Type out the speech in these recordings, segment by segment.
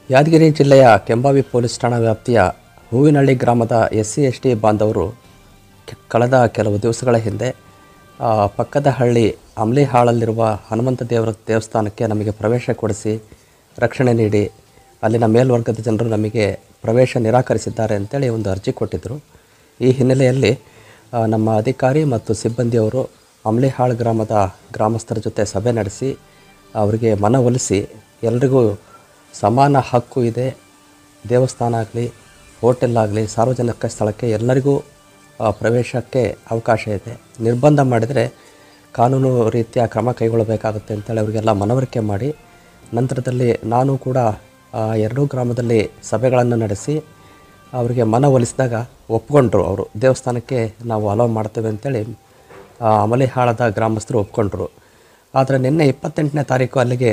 ಯಾದಗಿರಿ ಜಿಲ್ಲೆಯ ಕೆಂಬಾವಿ ಪೊಲೀಸ್ ಠಾಣಾ ವ್ಯಾಪ್ತಿಯ ಹೂವಿನಹಳ್ಳಿ ಗ್ರಾಮದ ಎಸ್ ಸಿ ಎಸ್ ಟಿ ಬಾಂಧವರು ಕೆ- ಕಳೆದ ಕೆಲವು ದಿವಸಗಳ ಹಿಂದೆ ಆ, ಪಕ್ಕದ ಹಳ್ಳಿ ಅಮ್ಲಿಹಾಳಲ್ಲಿರುವ ಹನುಮಂತ ದೇವರ ದೇವಸ್ಥಾನಕ್ಕೆ ನಮಗೆ ಪ್ರವೇಶ ಕೊಡಿಸಿ ರಕ್ಷಣೆ ನೀಡಿ ಅಲ್ಲಿನ ಮೇಲ್ವರ್ಗದ ಜನರು ನಮಗೆ ಪ್ರವೇಶ ನಿರಾಕರಿಸಿದ್ದಾರೆ ಅಂತೇಳಿ ಒಂದು ಅರ್ಜಿ ಕೊಟ್ಟಿದ್ದರು ಈ ಹಿನ್ನೆಲೆಯಲ್ಲಿ ಆ, ನಮ್ಮ ಅಧಿಕಾರಿ ಮತ್ತು ಸಿಬ್ಬಂದಿಯವರು ಅಮ್ಲಿಹಾಳ್ ಗ್ರಾಮದ ಗ್ರಾಮಸ್ಥರ ಜೊತೆ ಸಭೆ ನಡೆಸಿ ಅವರಿಗೆ ಮನವೊಲಿಸಿ ಎಲ್ರಿಗೂ ಸಮಾನ ಹಕ್ಕು ಇದೆ ದೇವಸ್ಥಾನ ಆಗಲಿ ಹೋಟೆಲ್ ಆಗಲಿ ಸಾರ್ವಜನಿಕ ಸ್ಥಳಕ್ಕೆ ಎಲ್ಲರಿಗೂ ಆ, ಪ್ರವೇಶಕ್ಕೆ ಅವಕಾಶ ಇದೆ ನಿರ್ಬಂಧ ಮಾಡಿದರೆ ಕಾನೂನು ರೀತಿಯ ಕ್ರಮ ಕೈಗೊಳ್ಳಬೇಕಾಗುತ್ತೆ ಅಂತೇಳಿ ಅವರಿಗೆಲ್ಲ ಮನವರಿಕೆ ಮಾಡಿ ನಂತರದಲ್ಲಿ ನಾನು ಕೂಡ ಆ, ಎರಡೂ ಗ್ರಾಮದಲ್ಲಿ ಸಭೆಗಳನ್ನು ನಡೆಸಿ ಅವರಿಗೆ ಮನವೊಲಿಸಿದಾಗ ಒಪ್ಕೊಂಡ್ರು ಅವರು ದೇವಸ್ಥಾನಕ್ಕೆ ನಾವು ಅಲೋ ಮಾಡ್ತೇವೆ ಅಂತೇಳಿ ಆ, ಅಮಲಿಹಾಳದ ಗ್ರಾಮಸ್ಥರು ಒಪ್ಕೊಂಡ್ರು ಆದರೆ ನಿನ್ನೆ ಇಪ್ಪತ್ತೆಂಟನೇ ತಾರೀಕು ಅಲ್ಲಿಗೆ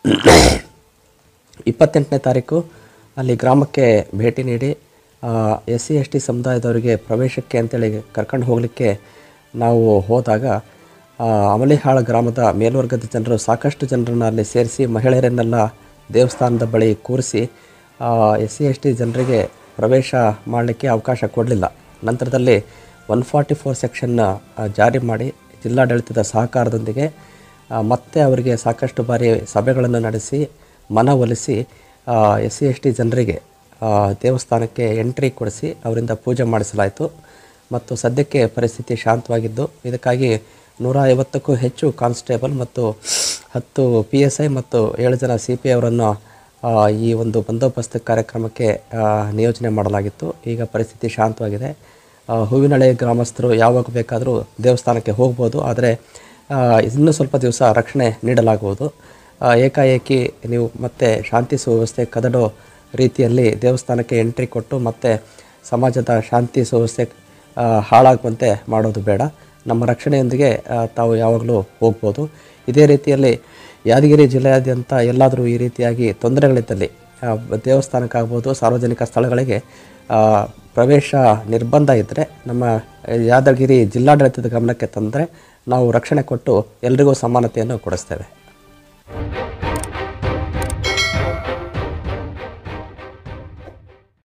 ಇಪ್ಪತ್ತೆಂಟನೇ ತಾರೀಕು ಅಲ್ಲಿ ಗ್ರಾಮಕ್ಕೆ ಭೇಟಿ ನೀಡಿ ಎಸ್ ಸಿ ಎಸ್ ಟಿ ಸಮುದಾಯದವರಿಗೆ ಪ್ರವೇಶಕ್ಕೆ ಅಂತೇಳಿ ಕರ್ಕೊಂಡು ಹೋಗಲಿಕ್ಕೆ ನಾವು ಹೋದಾಗ ಆ, ಅಮಲಿಹಾಳ ಗ್ರಾಮದ ಮೇಲ್ವರ್ಗದ ಜನರು ಸಾಕಷ್ಟು ಜನರನ್ನು ಅಲ್ಲಿ ಸೇರಿಸಿ ಮಹಿಳೆಯರನ್ನೆಲ್ಲ ದೇವಸ್ಥಾನದ ಬಳಿ ಕೂರಿಸಿ ಎಸ್ ಸಿ ಎಸ್ ಟಿ ಜನರಿಗೆ ಪ್ರವೇಶ ಮಾಡಲಿಕ್ಕೆ ಅವಕಾಶ ಕೊಡಲಿಲ್ಲ ನಂತರದಲ್ಲಿ ಒನ್ ಫಾರ್ಟಿ ಫೋರ್ ಸೆಕ್ಷನ್ನ ಜಾರಿ ಮಾಡಿ ಜಿಲ್ಲಾಡಳಿತದ ಸಹಕಾರದೊಂದಿಗೆ ಆ, ಮತ್ತೆ ಅವರಿಗೆ ಸಾಕಷ್ಟು ಬಾರಿ ಸಭೆಗಳನ್ನು ನಡೆಸಿ ಮನವೊಲಿಸಿ ಎಸ್ ಸಿ ಎಸ್ ಟಿ ಜನರಿಗೆ ಆ, ದೇವಸ್ಥಾನಕ್ಕೆ ಎಂಟ್ರಿ ಕೊಡಿಸಿ ಅವರಿಂದ ಪೂಜೆ ಮಾಡಿಸಲಾಯಿತು ಮತ್ತು ಸದ್ಯಕ್ಕೆ ಪರಿಸ್ಥಿತಿ ಶಾಂತವಾಗಿದ್ದು ಇದಕ್ಕಾಗಿ ನೂರ ಐವತ್ತಕ್ಕೂ ಹೆಚ್ಚು ಕಾನ್ಸ್ಟೇಬಲ್ ಮತ್ತು ಹತ್ತು ಪಿ ಎಸ್ ಐ ಮತ್ತು ಏಳು ಜನ ಸಿ ಪಿ ಅವರನ್ನು ಆ, ಈ ಒಂದು ಬಂದೋಬಸ್ತ್ ಕಾರ್ಯಕ್ರಮಕ್ಕೆ ಆ, ನಿಯೋಜನೆ ಮಾಡಲಾಗಿತ್ತು ಈಗ ಪರಿಸ್ಥಿತಿ ಶಾಂತವಾಗಿದೆ ಆ, ಹೂವಿನಳೆ ಗ್ರಾಮಸ್ಥರು ಯಾವಾಗ ಬೇಕಾದರೂ ದೇವಸ್ಥಾನಕ್ಕೆ ಹೋಗ್ಬೋದು ಆದರೆ ಆ, ಇನ್ನೂ ಸ್ವಲ್ಪ ದಿವಸ ರಕ್ಷಣೆ ನೀಡಲಾಗುವುದು ಆ, ಏಕಾಏಕಿ ನೀವು ಮತ್ತೆ ಶಾಂತಿ ಸುವ್ಯವಸ್ಥೆ ಕದಡೋ ರೀತಿಯಲ್ಲಿ ದೇವಸ್ಥಾನಕ್ಕೆ ಎಂಟ್ರಿ ಕೊಟ್ಟು ಮತ್ತೆ ಸಮಾಜದ ಶಾಂತಿ ಸುವ್ಯವಸ್ಥೆ ಆ, ಹಾಳಾಗುವಂತೆ ಮಾಡೋದು ಬೇಡ ನಮ್ಮ ರಕ್ಷಣೆಯೊಂದಿಗೆ ಆ, ತಾವು ಯಾವಾಗಲೂ ಹೋಗ್ಬೋದು ಇದೇ ರೀತಿಯಲ್ಲಿ ಯಾದಗಿರಿ ಜಿಲ್ಲೆಯಾದ್ಯಂತ ಎಲ್ಲಾದರೂ ಈ ರೀತಿಯಾಗಿ ತೊಂದರೆಗಳಿದ್ದಲ್ಲಿ ಆ, ದೇವಸ್ಥಾನಕ್ಕಾಗ್ಬೋದು ಸಾರ್ವಜನಿಕ ಸ್ಥಳಗಳಿಗೆ ಆ, ಪ್ರವೇಶ ನಿರ್ಬಂಧ ಇದ್ದರೆ ನಮ್ಮ ಯಾದಗಿರಿ ಜಿಲ್ಲಾಡಳಿತದ ಗಮನಕ್ಕೆ ತಂದರೆ ನಾವು ರಕ್ಷಣೆ ಕೊಟ್ಟು ಎಲ್ರಿಗೂ ಸಮಾನತೆಯನ್ನು ಕೊಡಿಸ್ತೇವೆ